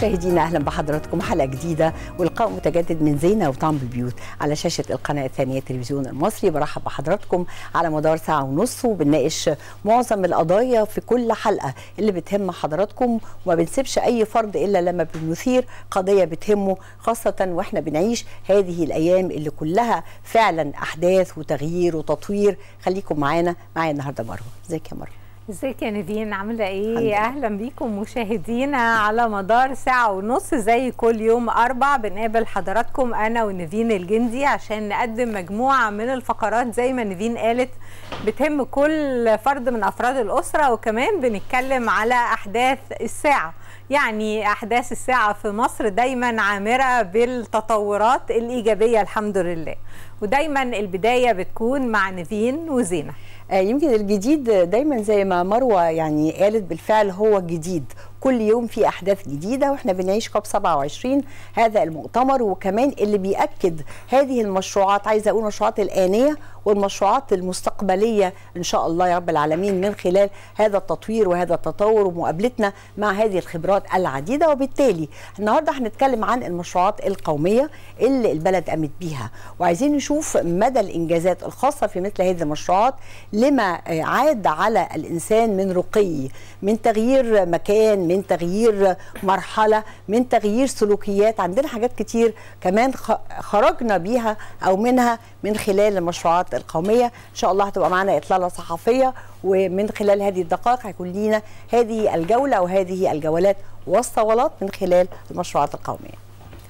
مشاهدينا اهلا بحضراتكم حلقه جديده ولقاء متجدد من زينه وطعم البيوت على شاشه القناه الثانيه التلفزيون المصري برحب بحضراتكم على مدار ساعه ونص وبنناقش معظم القضايا في كل حلقه اللي بتهم حضراتكم وما بنسيبش اي فرد الا لما بنثير قضيه بتهمه خاصه واحنا بنعيش هذه الايام اللي كلها فعلا احداث وتغيير وتطوير خليكم معانا معايا النهارده مروه ازيك يا مروه ازيك يا نيفين عامله ايه اهلا بيكم مشاهدينا على مدار ساعه ونص زي كل يوم اربع بنقابل حضراتكم انا ونيفين الجندي عشان نقدم مجموعه من الفقرات زي ما نيفين قالت بتهم كل فرد من افراد الاسره وكمان بنتكلم على احداث الساعه يعني احداث الساعه في مصر دايما عامره بالتطورات الايجابيه الحمد لله ودايما البدايه بتكون مع نيفين وزينه آه يمكن الجديد دايما زي ما مروه يعني قالت بالفعل هو جديد كل يوم في احداث جديده واحنا بنعيش كوب 27 هذا المؤتمر وكمان اللي بياكد هذه المشروعات عايزه اقول المشروعات الانيه والمشروعات المستقبليه ان شاء الله يا رب العالمين من خلال هذا التطوير وهذا التطور ومقابلتنا مع هذه الخبرات العديده وبالتالي النهارده هنتكلم عن المشروعات القوميه اللي البلد قامت بيها وعايزين نشوف مدى الانجازات الخاصه في مثل هذه المشروعات لما عاد على الانسان من رقي من تغيير مكان من تغيير مرحله من تغيير سلوكيات عندنا حاجات كتير كمان خرجنا بيها او منها من خلال المشروعات القوميه ان شاء الله هتبقى معانا اطلاله صحفيه ومن خلال هذه الدقائق هيكون لينا هذه الجوله وهذه الجولات والصولات من خلال المشروعات القوميه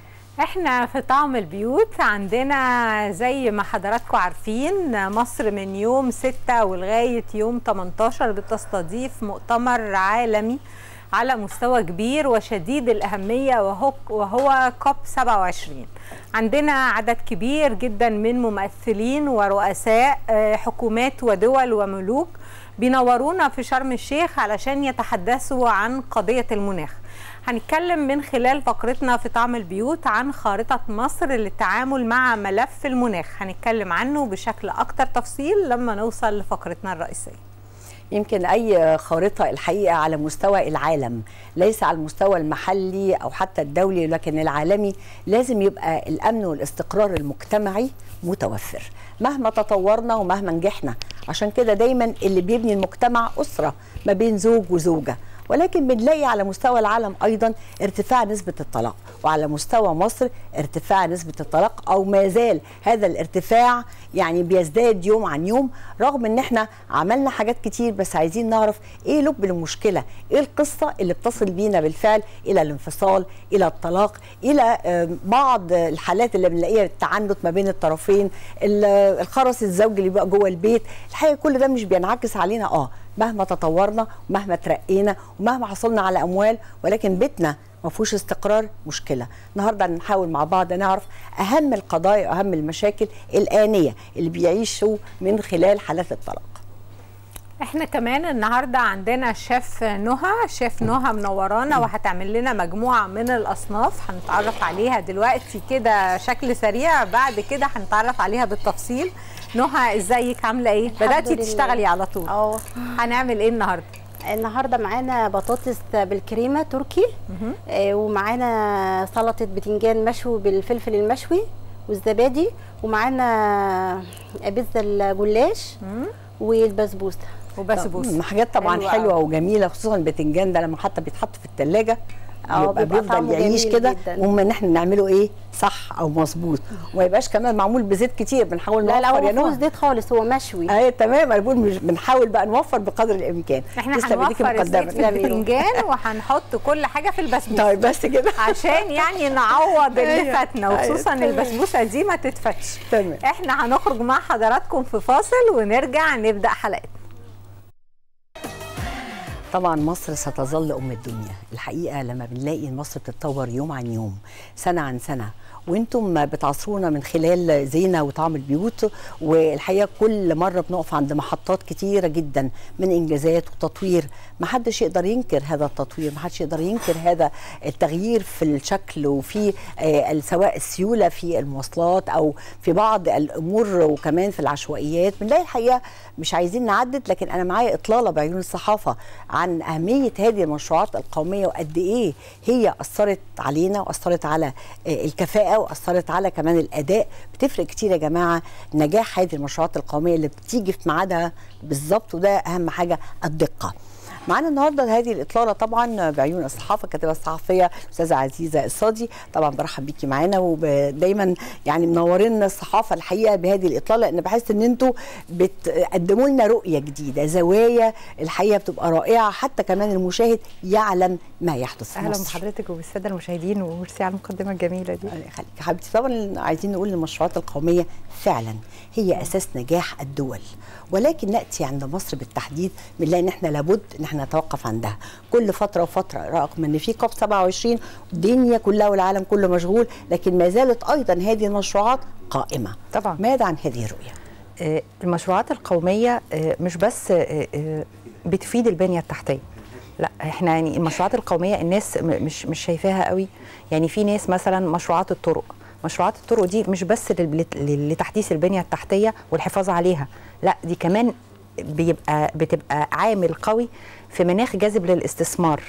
احنا في طعم البيوت عندنا زي ما حضراتكم عارفين مصر من يوم 6 ولغايه يوم 18 بتستضيف مؤتمر عالمي على مستوى كبير وشديد الأهمية وهو, وهو كوب 27 عندنا عدد كبير جدا من ممثلين ورؤساء حكومات ودول وملوك بينورونا في شرم الشيخ علشان يتحدثوا عن قضية المناخ هنتكلم من خلال فقرتنا في طعم البيوت عن خارطة مصر للتعامل مع ملف المناخ هنتكلم عنه بشكل أكتر تفصيل لما نوصل لفقرتنا الرئيسية يمكن اي خارطه الحقيقه على مستوى العالم ليس على المستوى المحلي او حتى الدولي لكن العالمي لازم يبقى الامن والاستقرار المجتمعي متوفر مهما تطورنا ومهما نجحنا عشان كده دايما اللي بيبني المجتمع اسره ما بين زوج وزوجه ولكن بنلاقي على مستوى العالم ايضا ارتفاع نسبه الطلاق وعلى مستوى مصر ارتفاع نسبه الطلاق او ما زال هذا الارتفاع يعني بيزداد يوم عن يوم رغم ان احنا عملنا حاجات كتير بس عايزين نعرف ايه لب المشكله ايه القصه اللي بتصل بينا بالفعل الى الانفصال الى الطلاق الى بعض الحالات اللي بنلاقيها التعنت ما بين الطرفين الخرس الزوجي اللي بيبقى جوه البيت الحقيقه كل ده مش بينعكس علينا اه مهما تطورنا ومهما ترقينا ومهما حصلنا على اموال ولكن بيتنا ما فيهوش استقرار مشكله النهارده نحاول مع بعض نعرف اهم القضايا واهم المشاكل الانيه اللي بيعيشوا من خلال حالات الطلاق احنا كمان النهارده عندنا شيف نهى شيف نهى منورانا وهتعمل لنا مجموعه من الاصناف هنتعرف عليها دلوقتي كده شكل سريع بعد كده هنتعرف عليها بالتفصيل نهى ازيك عامله ايه بداتي تشتغلي على طول اه هنعمل ايه النهارده النهارده معانا بطاطس بالكريمه تركي آه ومعانا سلطه بتنجان مشوي بالفلفل المشوي والزبادي ومعانا بيتزا الجلاش والبسبوسه وبسبوسه حاجات طبعا حلوه وجميله خصوصا البتنجان ده لما حتى بيتحط في الثلاجه يبقى بيفضل يعيش كده المهم ان احنا نعمله ايه صح او مظبوط وما يبقاش كمان معمول بزيت كتير بنحاول لا نوفر لا هو ما زيت خالص هو مشوي ايوه تمام انا بقول مش بنحاول بقى نوفر بقدر الامكان احنا هنوفر الزيت في البتنجان وهنحط كل حاجه في البسبوسه طيب بس كده عشان يعني نعوض اللي فاتنا وخصوصا البسبوسه دي ما تتفتش تمام احنا هنخرج مع حضراتكم في فاصل ونرجع نبدا حلقتنا طبعا مصر ستظل ام الدنيا الحقيقه لما بنلاقي مصر بتتطور يوم عن يوم سنه عن سنه وانتم بتعصرونا من خلال زينه وطعم البيوت والحقيقه كل مره بنقف عند محطات كتيره جدا من انجازات وتطوير ما حدش يقدر ينكر هذا التطوير ما حدش يقدر ينكر هذا التغيير في الشكل وفي آه، سواء السيوله في المواصلات او في بعض الامور وكمان في العشوائيات بنلاقي الحقيقه مش عايزين نعدد لكن انا معايا اطلاله بعيون الصحافه عن اهميه هذه المشروعات القوميه وقد ايه هي اثرت علينا واثرت على آه، الكفاءه واثرت على كمان الاداء بتفرق كتير يا جماعه نجاح هذه المشروعات القوميه اللي بتيجي في ميعادها بالظبط وده اهم حاجه الدقه معانا النهارده هذه الاطلاله طبعا بعيون الصحافه الكاتبه الصحفيه الاستاذه عزيزه الصادي طبعا برحب بيكي معانا ودايما يعني منورين الصحافه الحقيقه بهذه الاطلاله لان بحس ان انتوا بتقدموا لنا رؤيه جديده زوايا الحقيقه بتبقى رائعه حتى كمان المشاهد يعلم ما يحدث في اهلا مصر. بحضرتك وبالساده المشاهدين وميرسي على المقدمه الجميله دي الله يخليك حبيبتي طبعا عايزين نقول المشروعات القوميه فعلا هي اساس نجاح الدول ولكن ناتي عند مصر بالتحديد بنلاقي ان احنا لابد ان احنا نتوقف عندها كل فتره وفتره رغم ان في كوب 27 الدنيا كلها والعالم كله مشغول لكن ما زالت ايضا هذه المشروعات قائمه طبعا. ماذا عن هذه الرؤيه آه، المشروعات القوميه آه، مش بس آه، آه، بتفيد البنيه التحتيه لا احنا يعني المشروعات القوميه الناس م- مش مش شايفاها قوي يعني في ناس مثلا مشروعات الطرق مشروعات الطرق دي مش بس لل- لل- لتحديث البنيه التحتيه والحفاظ عليها لا دي كمان بيبقى بتبقى عامل قوي في مناخ جاذب للاستثمار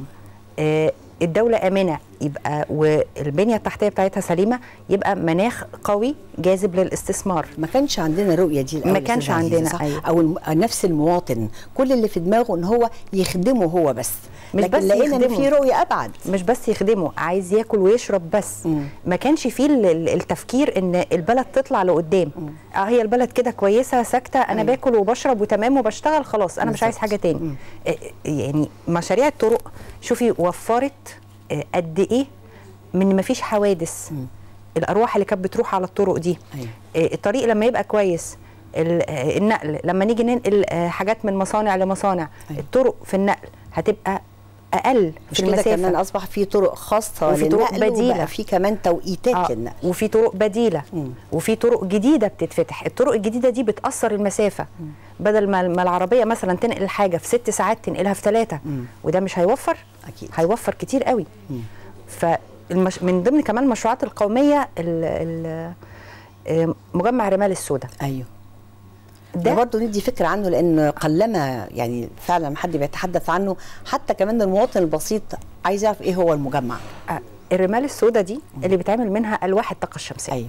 آه، الدولة آمنة يبقى والبنية التحتية بتاعتها سليمة يبقى مناخ قوي جاذب للاستثمار ما كانش عندنا الرؤيه دي الأول ما يا كانش أستاذة عزيزة، عندنا، صح؟ أيوة. او الم... نفس المواطن كل اللي في دماغه ان هو يخدمه هو بس مش لكن بس لقينا ان يخدمه. في رؤيه ابعد مش بس يخدمه عايز ياكل ويشرب بس مم. ما كانش فيه ال- ال- التفكير ان البلد تطلع لقدام اه هي البلد كده كويسه ساكته انا أيوة. باكل وبشرب وتمام وبشتغل خلاص انا مش عايز بالظبط. حاجه تاني آه، آه، يعني مشاريع الطرق شوفي وفرت آه، قد ايه من ما فيش حوادث الارواح اللي كانت بتروح على الطرق دي أيوة. آه، الطريق لما يبقى كويس ال- آه، النقل لما نيجي ننقل آه، حاجات من مصانع لمصانع أيوة. الطرق في النقل هتبقى اقل مش في كده المسافه كمان اصبح في طرق خاصه وفي طرق للنقل بديلة. وبقى في كمان توقيتات آه، للنقل وفي طرق بديله مم. وفي طرق جديده بتتفتح الطرق الجديده دي بتاثر المسافه بدل ما ما العربيه مثلا تنقل حاجه في ست ساعات تنقلها في ثلاثه مم. وده مش هيوفر أكيد. هيوفر كتير قوي فالمش من ضمن كمان المشروعات القوميه ال ال آه، مجمع رمال السوداء ايوه ده ده برضه ندي فكره عنه لان قلما يعني فعلا ما حد بيتحدث عنه حتى كمان المواطن البسيط عايز يعرف ايه هو المجمع آه، الرمال السوداء دي اللي بيتعمل منها الواح الطاقه الشمسيه ايوه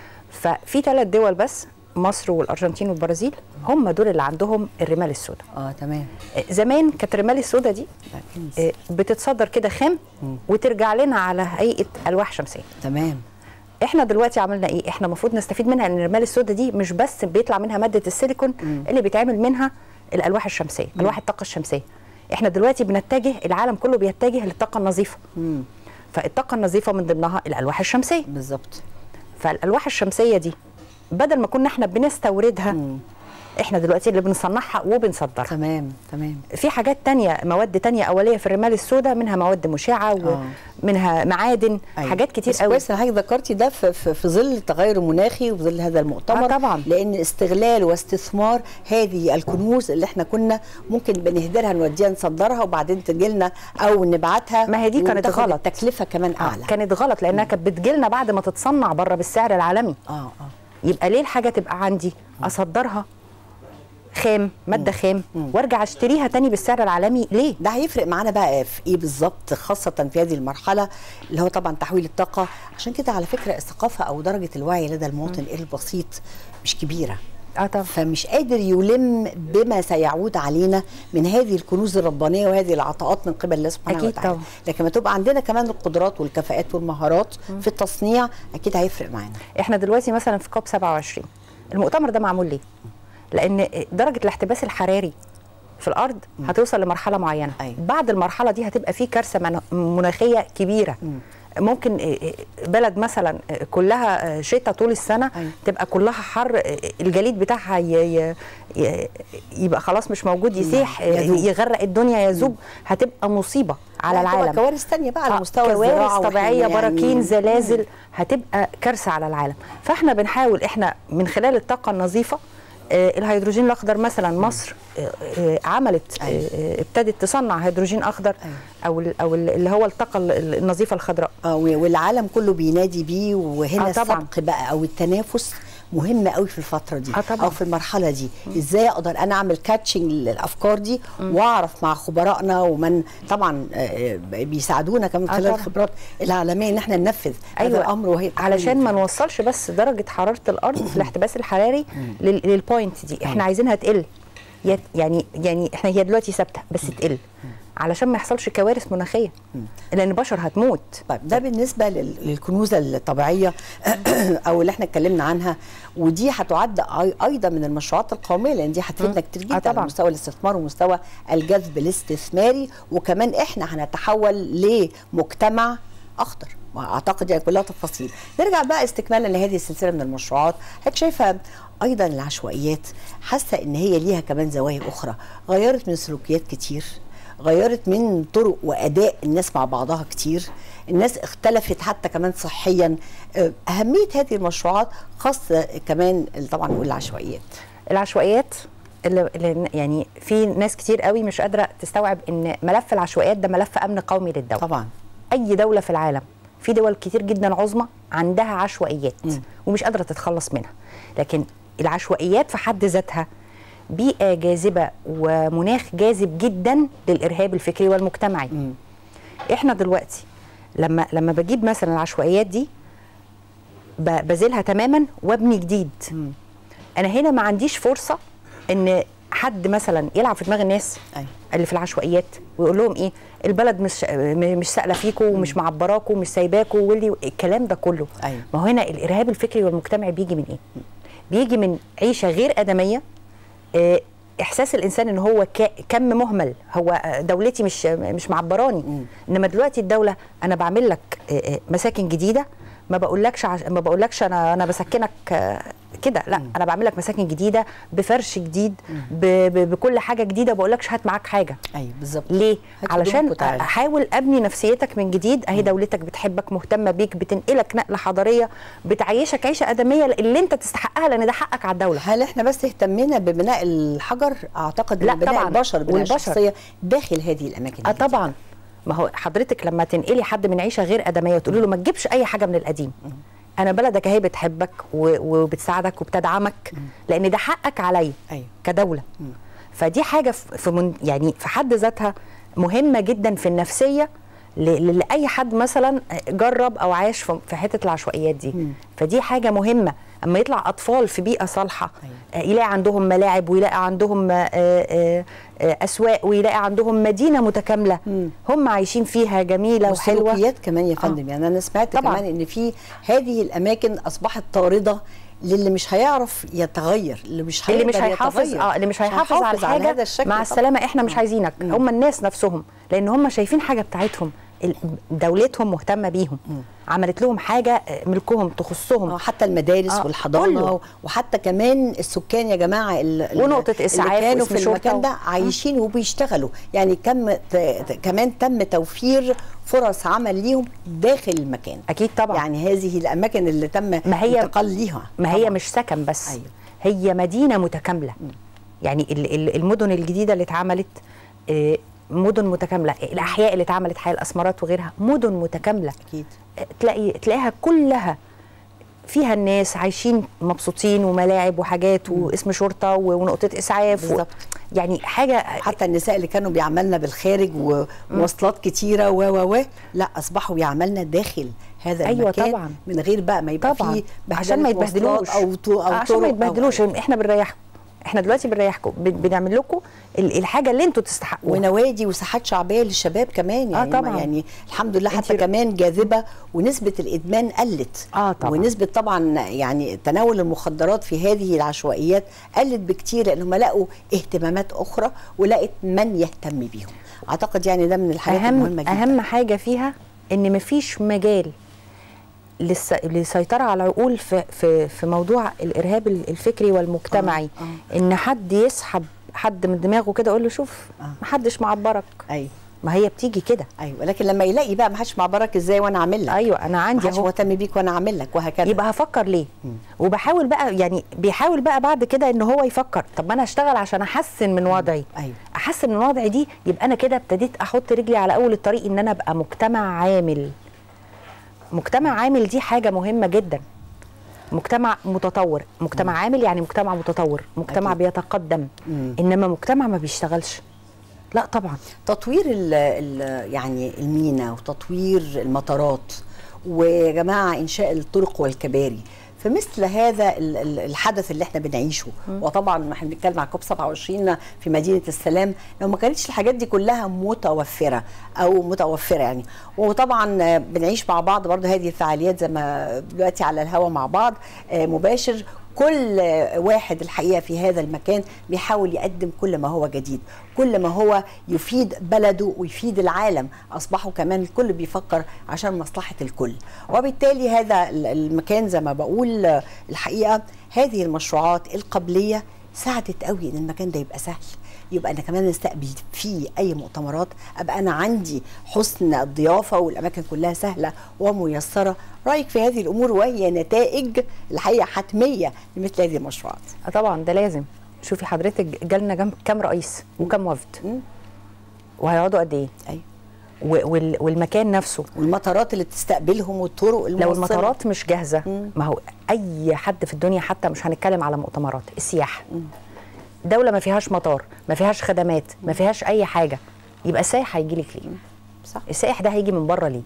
ففي ثلاث دول بس مصر والارجنتين والبرازيل هم دول اللي عندهم الرمال السوداء اه تمام زمان كانت الرمال السوداء دي ده كنز. آه، بتتصدر كده خام وترجع لنا على هيئه الواح شمسيه تمام احنا دلوقتي عملنا ايه احنا المفروض نستفيد منها ان الرمال السوداء دي مش بس بيطلع منها ماده السيليكون اللي بيتعمل منها الالواح الشمسيه الواح الطاقه الشمسيه احنا دلوقتي بنتجه العالم كله بيتجه للطاقه النظيفه مم. فالطاقه النظيفه من ضمنها الالواح الشمسيه بالظبط فالالواح الشمسيه دي بدل ما كنا احنا بنستوردها مم. احنا دلوقتي اللي بنصنعها وبنصدرها تمام تمام في حاجات تانية مواد تانية أولية في الرمال السوداء منها مواد مشعة آه. ومنها معادن أيوة. حاجات كتير بس قوي كويس ان حضرتك ذكرتي ده في, في, في ظل التغير المناخي وفي ظل هذا المؤتمر آه طبعاً. لان استغلال واستثمار هذه الكنوز اللي احنا كنا ممكن بنهدرها نوديها نصدرها وبعدين تجي لنا او نبعتها ما هي دي كانت وتاخد غلط. التكلفه كمان آه. اعلى كانت غلط لأنها كانت بتجيلنا بعد ما تتصنع بره بالسعر العالمي اه اه يبقى ليه الحاجة تبقى عندي أصدرها خام مادة خام وارجع اشتريها تاني بالسعر العالمي ليه؟ ده هيفرق معانا بقى في ايه بالظبط خاصه في هذه المرحله اللي هو طبعا تحويل الطاقه عشان كده على فكره الثقافه او درجه الوعي لدى المواطن البسيط مش كبيره اه طبعا فمش قادر يلم بما سيعود علينا من هذه الكنوز الربانيه وهذه العطاءات من قبل الله سبحانه أكيد وتعالى طبعا. لكن ما تبقى عندنا كمان القدرات والكفاءات والمهارات في التصنيع اكيد هيفرق معانا احنا دلوقتي مثلا في كوب 27 المؤتمر ده معمول ليه؟ لأن درجة الاحتباس الحراري في الأرض هتوصل لمرحلة معينة أيوة. بعد المرحلة دي هتبقى في كارثة من- مناخية كبيرة ممكن آه، آه، بلد مثلا آه، كلها آه، شتاء طول السنه أيوة. تبقى كلها حر آه، الجليد بتاعها ي- ي- ي- يبقى خلاص مش موجود يسيح آه، يذوب. يغرق الدنيا يذوب هتبقى مصيبه على لا، هتبقى العالم كوارث تانية بقى على آه، مستوى الزراعة كوارث وإحنا طبيعيه يعني- براكين زلازل هتبقى كارثه على العالم فاحنا بنحاول احنا من خلال الطاقه النظيفه آه، الهيدروجين الاخضر مثلا مصر آه، آه، عملت آه، آه، ابتدت تصنع هيدروجين اخضر او ال- او ال- اللي هو الطاقه ال- النظيفه الخضراء اه و- والعالم كله بينادي بيه وهنا آه، طبعاً. السبق بقى او التنافس مهم قوي في الفتره دي آه، طبعاً. او في المرحله دي ازاي اقدر انا اعمل كاتشنج للافكار دي واعرف مع خبرائنا ومن طبعا آه، آه، بيساعدونا كمان آه، خلال طبعاً. الخبرات العالميه ان احنا ننفذ هذا الامر وهي علشان ما نوصلش بس درجه حراره الارض في الاحتباس الحراري لل- للبوينت دي احنا عايزينها تقل يت- يعني يعني احنا هي دلوقتي ثابته بس تقل علشان ما يحصلش كوارث مناخيه لان البشر هتموت طيب ده بالنسبه لل- للكنوز الطبيعيه او اللي احنا اتكلمنا عنها ودي هتعد أي- ايضا من المشروعات القوميه لان دي هتفيدنا كتير جدا طبعاً. على مستوى الاستثمار ومستوى الجذب الاستثماري وكمان احنا هنتحول لمجتمع اخضر واعتقد يعني كلها تفاصيل نرجع بقى استكمالا لهذه السلسله من المشروعات حضرتك شايفه ايضا العشوائيات حاسه ان هي ليها كمان زوايا اخرى غيرت من سلوكيات كتير غيرت من طرق واداء الناس مع بعضها كتير الناس اختلفت حتى كمان صحيا آه، اهميه هذه المشروعات خاصه كمان طبعا نقول العشوائيات العشوائيات اللي اللي يعني في ناس كتير قوي مش قادره تستوعب ان ملف العشوائيات ده ملف امن قومي للدوله طبعا اي دوله في العالم في دول كتير جدا عظمى عندها عشوائيات ومش قادره تتخلص منها لكن العشوائيات في حد ذاتها بيئه جاذبه ومناخ جاذب جدا للارهاب الفكري والمجتمعي احنا دلوقتي لما لما بجيب مثلا العشوائيات دي ب- بزيلها تماما وابني جديد انا هنا ما عنديش فرصه ان حد مثلا يلعب في دماغ الناس أيوة. اللي في العشوائيات ويقول لهم ايه البلد مش م- مش سائله فيكم ومش معبراكم ومش سايباكم واللي الكلام ده كله أيوة. ما هو هنا الارهاب الفكري والمجتمعي بيجي من ايه بيجي من عيشه غير ادميه آه، احساس الانسان ان هو ك- كم مهمل هو آه، دولتي مش مش معبراني انما دلوقتي الدوله انا بعمل لك آه، آه، مساكن جديده ما بقولكش عش... ما بقولكش انا انا بسكنك آه، كده لا انا بعمل لك مساكن جديده بفرش جديد ب... ب... بكل حاجه جديده بقولكش هات معاك حاجه ايوه بالظبط ليه؟ هات علشان هدومك وتعالى. احاول ابني نفسيتك من جديد اهي دولتك بتحبك مهتمه بيك بتنقلك نقله حضاريه بتعيشك عيشه ادميه اللي انت تستحقها لان ده حقك على الدوله هل احنا بس اهتمينا ببناء الحجر اعتقد لا إن بناء طبعاً. البشر بناء والبشر. الشخصيه داخل هذه الاماكن اه الجديدة. طبعا ما هو حضرتك لما تنقلي حد من عيشه غير ادميه وتقولي له ما تجيبش اي حاجه من القديم انا بلدك اهي بتحبك و- وبتساعدك وبتدعمك لان ده حقك عليا أيوة. كدوله فدي حاجه في في من يعني في حد ذاتها مهمه جدا في النفسيه ل- لاي حد مثلا جرب او عاش في في حته العشوائيات دي فدي حاجه مهمه اما يطلع اطفال في بيئه صالحه آه، يلاقي عندهم ملاعب ويلاقي عندهم آه، آه، آه، اسواق ويلاقي عندهم مدينه متكامله هم عايشين فيها جميله وحلوه والسلوكيات كمان يا فندم يعني انا سمعت طبعاً. كمان ان في هذه الاماكن اصبحت طارده للي مش هيعرف يتغير اللي مش اللي هيقدر مش هيحافظ يتغير. اه اللي مش هيحافظ على الحاجه هذا الشكل مع طبعاً. السلامه احنا مش عايزينك هم الناس نفسهم لان هم شايفين حاجه بتاعتهم ال- دولتهم مهتمه بيهم عملت لهم حاجه آه، ملكهم تخصهم آه، حتى المدارس آه، والحضانه كله. وحتى كمان السكان يا جماعه ال- ال- ونقطة إسعاف اللي كانوا واسم في المكان شرطة. ده عايشين وبيشتغلوا يعني كم ت- ت- كمان تم توفير فرص عمل ليهم داخل المكان اكيد طبعا يعني هذه الاماكن اللي تم ما هي- الانتقال ليها ما هي طبعاً. مش سكن بس أيوة. هي مدينه متكامله يعني ال- ال- المدن الجديده اللي اتعملت آه، مدن متكامله الاحياء اللي اتعملت حي الاسمرات وغيرها مدن متكامله اكيد آه، تلاقي تلاقيها كلها فيها الناس عايشين مبسوطين وملاعب وحاجات واسم شرطه و- ونقطه اسعاف و- بالظبط. يعني حاجه حتى النساء اللي كانوا بيعملنا بالخارج ومواصلات كتيره و و و لا اصبحوا بيعملنا داخل هذا أيوة المكان طبعاً. من غير بقى ما يبقى طبعا فيه بهدلة عشان ما مواصلات يتبهدلوش او تو او عشان ما طرق أو- يتبهدلوش احنا بنريحكم احنا دلوقتي بنريحكم بن- بنعمل لكم ال- الحاجه اللي انتوا تستحقوها ونوادي وساحات شعبيه للشباب كمان يعني آه طبعاً. يعني الحمد لله حتى انت- كمان جاذبه ونسبه الادمان قلت آه طبعاً. ونسبه طبعا يعني تناول المخدرات في هذه العشوائيات قلت بكتير لانهم لقوا اهتمامات اخرى ولقت من يهتم بيهم اعتقد يعني ده من الحاجات اهم المهمه جدا اهم حاجه فيها ان مفيش مجال للس... للسيطره على العقول في في في موضوع الارهاب ال- الفكري والمجتمعي آه، ان حد يسحب حد من دماغه كده يقول له شوف آه. محدش معبرك ايوه ما هي بتيجي كده ايوه لكن لما يلاقي بقى ما حدش معبرك ازاي وانا اعمل لك ايوه انا ما عندي حدش اهو مهتم بيك وانا اعمل لك وهكذا يبقى هفكر ليه وبحاول بقى يعني بيحاول بقى بعد كده ان هو يفكر طب ما انا اشتغل عشان احسن من وضعي ايوه احسن من وضعي دي يبقى انا كده ابتديت احط رجلي على اول الطريق ان انا ابقى مجتمع عامل مجتمع عامل دي حاجه مهمه جدا مجتمع متطور مجتمع عامل يعني مجتمع متطور مجتمع أكيد. بيتقدم مم. انما مجتمع ما بيشتغلش لا طبعا تطوير ال ال يعني المينا وتطوير المطارات ويا جماعه انشاء الطرق والكباري فمثل هذا ال- ال- الحدث اللي احنا بنعيشه وطبعا ما احنا بنتكلم عن كوب 27 في مدينه السلام لو ما كانتش الحاجات دي كلها متوفره او متوفره يعني وطبعا آه، بنعيش مع بعض برضو هذه الفعاليات زي ما دلوقتي على الهوا مع بعض آه، مباشر كل واحد الحقيقه في هذا المكان بيحاول يقدم كل ما هو جديد كل ما هو يفيد بلده ويفيد العالم اصبحوا كمان الكل بيفكر عشان مصلحه الكل وبالتالي هذا ال- المكان زي ما بقول الحقيقه هذه المشروعات القبليه ساعدت قوي ان المكان ده يبقى سهل يبقى انا كمان نستقبل فيه اي مؤتمرات ابقى انا عندي حسن الضيافه والاماكن كلها سهله وميسره رايك في هذه الامور وهي نتائج الحقيقه حتميه لمثل هذه المشروعات آه طبعا ده لازم شوفي حضرتك جالنا جنب كام رئيس وكام وفد مم. وهيقعدوا قد ايه ايوه و- وال- والمكان نفسه والمطارات اللي تستقبلهم والطرق الموصله لو المطارات مش جاهزه مم. ما هو اي حد في الدنيا حتى مش هنتكلم على مؤتمرات السياحه دوله ما فيهاش مطار ما فيهاش خدمات ما فيهاش اي حاجه يبقى السائح هيجي لك ليه صح السائح ده هيجي من بره ليه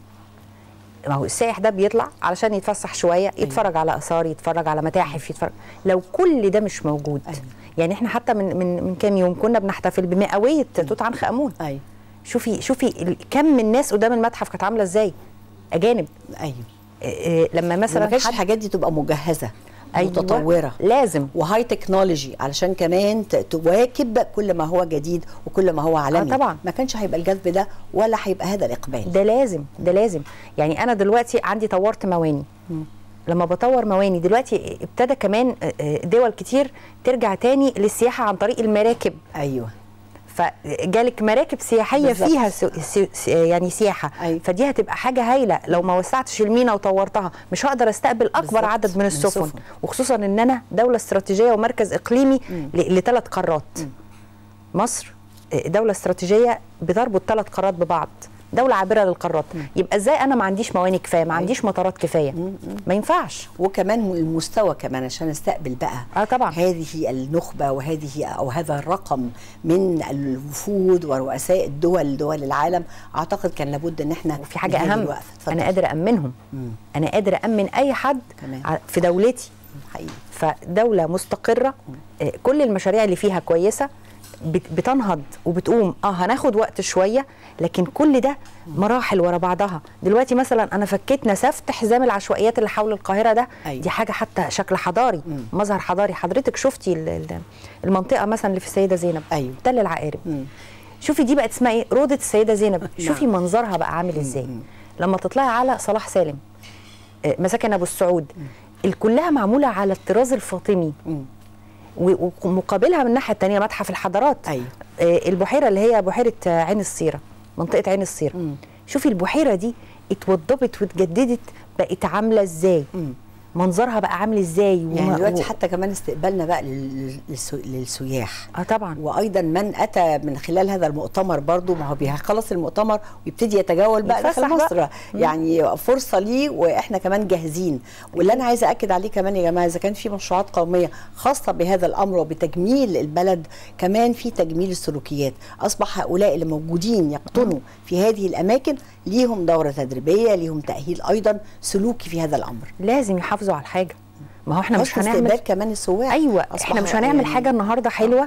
ما هو السائح ده بيطلع علشان يتفسح شويه يتفرج على اثار يتفرج على متاحف يتفرج لو كل ده مش موجود أيوة. يعني احنا حتى من من من كام يوم كنا بنحتفل بمئويه توت عنخ امون ايوه شوفي شوفي ال- كم من الناس قدام المتحف كانت عامله ازاي اجانب ايوه إيه، لما ما مثلا كانش حد- الحاجات دي تبقى مجهزه أيوة، متطوره لازم وهاي تكنولوجي علشان كمان ت- تواكب كل ما هو جديد وكل ما هو عالمي آه طبعا. ما كانش هيبقى الجذب ده ولا هيبقى هذا الاقبال ده لازم ده لازم يعني انا دلوقتي عندي طورت مواني لما بطور مواني دلوقتي ابتدى كمان آه، آه، دول كتير ترجع تاني للسياحه عن طريق المراكب ايوه فجالك مراكب سياحيه بالظبط. فيها سو سو س- يعني سياحه أيوة. فدي هتبقى حاجه هايله لو ما وسعتش المينا وطورتها مش هقدر استقبل اكبر بالظبط. عدد من من السفن السفن. وخصوصا ان انا دوله استراتيجيه ومركز اقليمي لثلاث قارات مصر آه، دوله استراتيجيه بتربط ثلاث قارات ببعض دوله عابره للقارات يبقى ازاي انا ما عنديش مواني كفايه ما عنديش مطارات كفايه ما ينفعش وكمان المستوى كمان عشان نستقبل بقى اه طبعا هذه النخبة وهذه أو هذا الرقم من الوفود ورؤساء الدول دول العالم أعتقد كان لابد إن احنا وفي حاجه نهدي اهم الوقفة. اتفضل. انا قادر امنهم مم. انا قادر امن اي حد تمام. ع- في دولتي حقيقي فدوله مستقره آه، كل المشاريع اللي فيها كويسه بت- بتنهض وبتقوم اه هناخد وقت شويه لكن كل ده مراحل ورا بعضها دلوقتي مثلا انا فكيت نسفت حزام العشوائيات اللي حول القاهره ده أيوة. دي حاجه حتى شكل حضاري مظهر حضاري حضرتك شفتي ال- ال- المنطقه مثلا اللي في السيده زينب أيوة. تل العقارب مم. شوفي دي بقت اسمها ايه روضه السيده زينب شوفي نعم. منظرها بقى عامل ازاي لما تطلعي على صلاح سالم آه، مساكن ابو السعود كلها معموله على الطراز الفاطمي مم. و- ومقابلها من الناحيه الثانيه متحف الحضارات أيوة. آه، البحيره اللي هي بحيره آه، عين الصيره منطقه عين الصيره مم. شوفي البحيره دي اتوضبت واتجددت بقت عامله ازاي مم. منظرها بقى عامل ازاي يعني وما- دلوقتي و- حتى كمان استقبالنا بقى لل- للسو- للسياح اه طبعا وايضا من اتى من خلال هذا المؤتمر برضو ما هو بيخلص المؤتمر ويبتدي يتجول بقى يتفسح داخل بقى. مصر يعني فرصه ليه واحنا كمان جاهزين واللي انا عايزه اكد عليه كمان يا جماعه اذا كان في مشروعات قوميه خاصه بهذا الامر وبتجميل البلد كمان في تجميل السلوكيات اصبح هؤلاء اللي موجودين يقطنوا في هذه الاماكن ليهم دوره تدريبيه ليهم تاهيل ايضا سلوكي في هذا الامر لازم يحافظوا على الحاجه ما هو احنا مش حسن استقبال هنعمل كمان السواح ايوه أصبح احنا مش هنعمل يعني- حاجه النهارده حلوه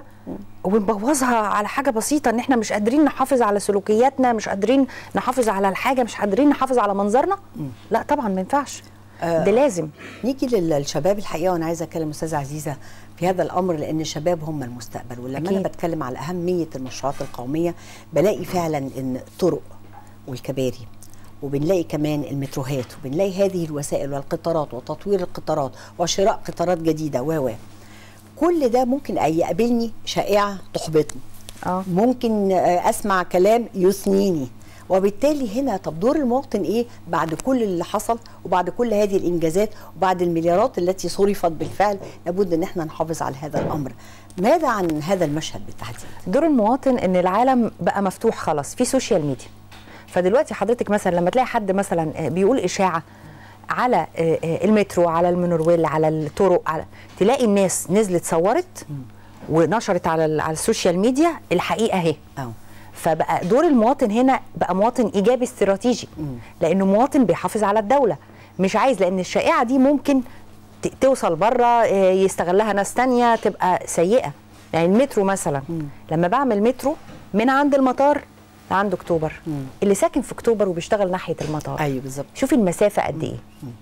ونبوظها على حاجه بسيطه ان احنا مش قادرين نحافظ على سلوكياتنا مش قادرين نحافظ على الحاجه مش قادرين نحافظ على منظرنا لا طبعا ما ينفعش ده لازم نيجي لل- للشباب الحقيقه وانا عايزه اتكلم استاذه عزيزه في هذا الامر لان الشباب هم المستقبل ولما انا أكيد. بتكلم على اهميه المشروعات القوميه بلاقي فعلا ان الطرق والكباري وبنلاقي كمان المتروهات وبنلاقي هذه الوسائل والقطارات وتطوير القطارات وشراء قطارات جديده و و كل ده ممكن أي يقابلني شائعه تحبطني اه ممكن آه، اسمع كلام يثنيني وبالتالي هنا طب دور المواطن ايه بعد كل اللي حصل وبعد كل هذه الانجازات وبعد المليارات التي صرفت بالفعل لابد ان احنا نحافظ على هذا الامر ماذا عن هذا المشهد بالتحديد دور المواطن ان العالم بقى مفتوح خلاص في سوشيال ميديا فدلوقتي حضرتك مثلا لما تلاقي حد مثلا آه، بيقول اشاعه على آه، آه، المترو على المونورويل على الطرق على تلاقي الناس نزلت صورت ونشرت على ال- على السوشيال ميديا الحقيقه اهي اه فبقى دور المواطن هنا بقى مواطن ايجابي استراتيجي لانه مواطن بيحافظ على الدوله مش عايز لان الشائعه دي ممكن ت- توصل بره آه، يستغلها ناس تانية تبقى سيئه يعني المترو مثلا لما بعمل مترو من عند المطار لعند اكتوبر اللي ساكن في اكتوبر وبيشتغل ناحيه المطار ايوه بالظبط شوفي المسافه قد ايه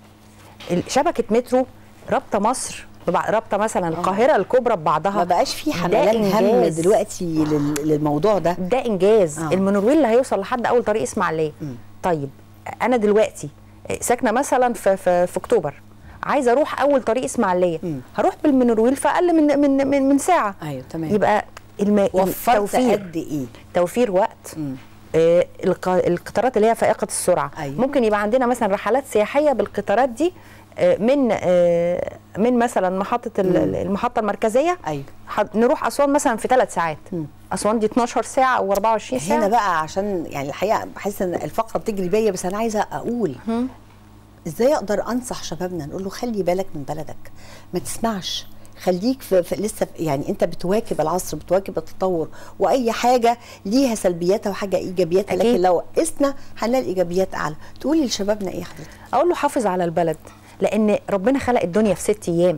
ال- شبكه مترو رابطه مصر ببع- رابطه مثلا القاهره الكبرى ببعضها ما بقاش في ده حملات هم إنجاز. دلوقتي لل- للموضوع ده ده انجاز آه. آه. المونورويل اللي هيوصل لحد اول طريق اسماعيليه طيب انا دلوقتي ساكنه مثلا في في, في اكتوبر عايزه اروح اول طريق اسماعيليه هروح بالمونورويل في اقل من من من, من ساعه ايوه تمام يبقى الم... وفرت التوفير قد ايه توفير وقت مم. آه الق... القطارات اللي هي فائقه السرعه أيوة. ممكن يبقى عندنا مثلا رحلات سياحيه بالقطارات دي آه من آه من مثلا محطه ال- المحطه المركزيه ايوه ح- نروح اسوان مثلا في ثلاث ساعات اسوان دي 12 ساعه او 24 ساعه هنا بقى عشان يعني الحقيقه بحس ان الفقره بتجري بيا بس انا عايزه اقول ازاي اقدر انصح شبابنا نقول له خلي بالك من بلدك ما تسمعش خليك في, في لسه في يعني انت بتواكب العصر بتواكب التطور واي حاجه ليها سلبياتها وحاجه ايجابياتها أكيد. لكن لو قسنا هنلاقي ايجابيات اعلى تقولي لشبابنا ايه حضرتك اقول له حافظ على البلد لان ربنا خلق الدنيا في ست ايام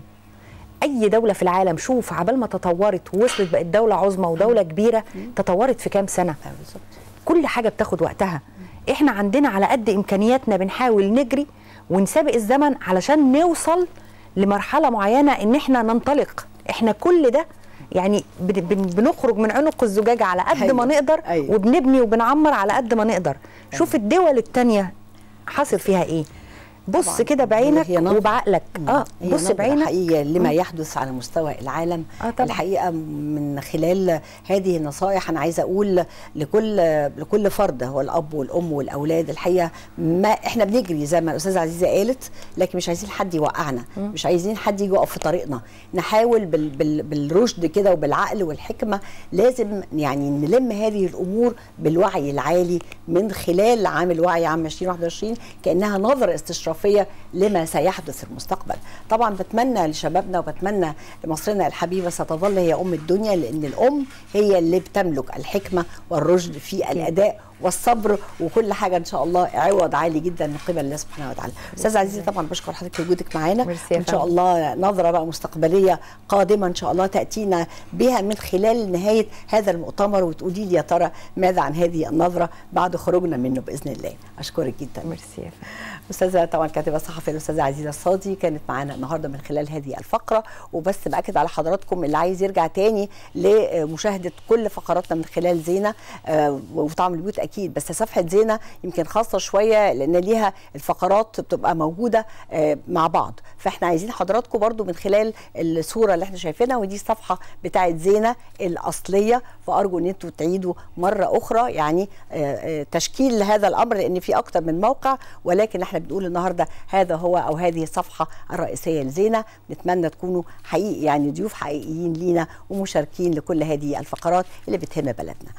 اي دوله في العالم شوف عبال ما تطورت ووصلت بقت دوله عظمى ودوله كبيره تطورت في كام سنه آه، بالظبط كل حاجه بتاخد وقتها احنا عندنا على قد امكانياتنا بنحاول نجري ونسابق الزمن علشان نوصل لمرحله معينه ان احنا ننطلق احنا كل ده يعني بن- بن- بنخرج من عنق الزجاجه على قد أيوة، ما نقدر أيوة. وبنبني وبنعمر على قد ما نقدر شوف الدول التانية حاصل فيها ايه بص طبعاً. كده بعينك هي نظرة. وبعقلك اه هي بص نظرة بعينك حقيقية لما يحدث على مستوى العالم آه طبعاً. الحقيقة من خلال هذه النصائح أنا عايزة أقول لكل لكل فرد هو الأب والأم والأولاد الحقيقة ما إحنا بنجري زي ما الأستاذة عزيزة قالت لكن مش عايزين حد يوقعنا مش عايزين حد يجي يقف في طريقنا نحاول بال بال بالرشد كده وبالعقل والحكمة لازم يعني نلم هذه الأمور بالوعي العالي من خلال عام الوعي عام 2021 كأنها نظرة استشرافية لما سيحدث في المستقبل طبعا بتمنى لشبابنا وبتمنى لمصرنا الحبيبة ستظل هي أم الدنيا لأن الأم هي اللي بتملك الحكمة والرشد في الأداء والصبر وكل حاجه ان شاء الله عوض عالي جدا من قبل الله سبحانه وتعالى استاذ عزيزي طبعا بشكر حضرتك لوجودك معانا ميرسي يا ان شاء فندم. الله نظره بقى مستقبليه قادمه ان شاء الله تاتينا بها من خلال نهايه هذا المؤتمر وتقولي لي يا ترى ماذا عن هذه النظره بعد خروجنا منه باذن الله اشكرك جدا ميرسي يا فندم. استاذه طبعا كاتبه الصحفيه الاستاذه عزيزه الصادي كانت معانا النهارده من خلال هذه الفقره وبس باكد على حضراتكم اللي عايز يرجع تاني لمشاهده كل فقراتنا من خلال زينه آه، وطعم البيوت اكيد بس صفحه زينه يمكن خاصه شويه لان ليها الفقرات بتبقى موجوده آه، مع بعض فاحنا عايزين حضراتكم برضو من خلال الصوره اللي احنا شايفينها ودي الصفحه بتاعه زينه الاصليه فارجو ان انتوا تعيدوا مره اخرى يعني آه، آه، تشكيل هذا الامر لان في اكتر من موقع ولكن احنا بنقول النهارده هذا هو او هذه الصفحه الرئيسيه لزينه نتمنى تكونوا حقيقي يعني ضيوف حقيقيين لينا ومشاركين لكل هذه الفقرات اللي بتهم بلدنا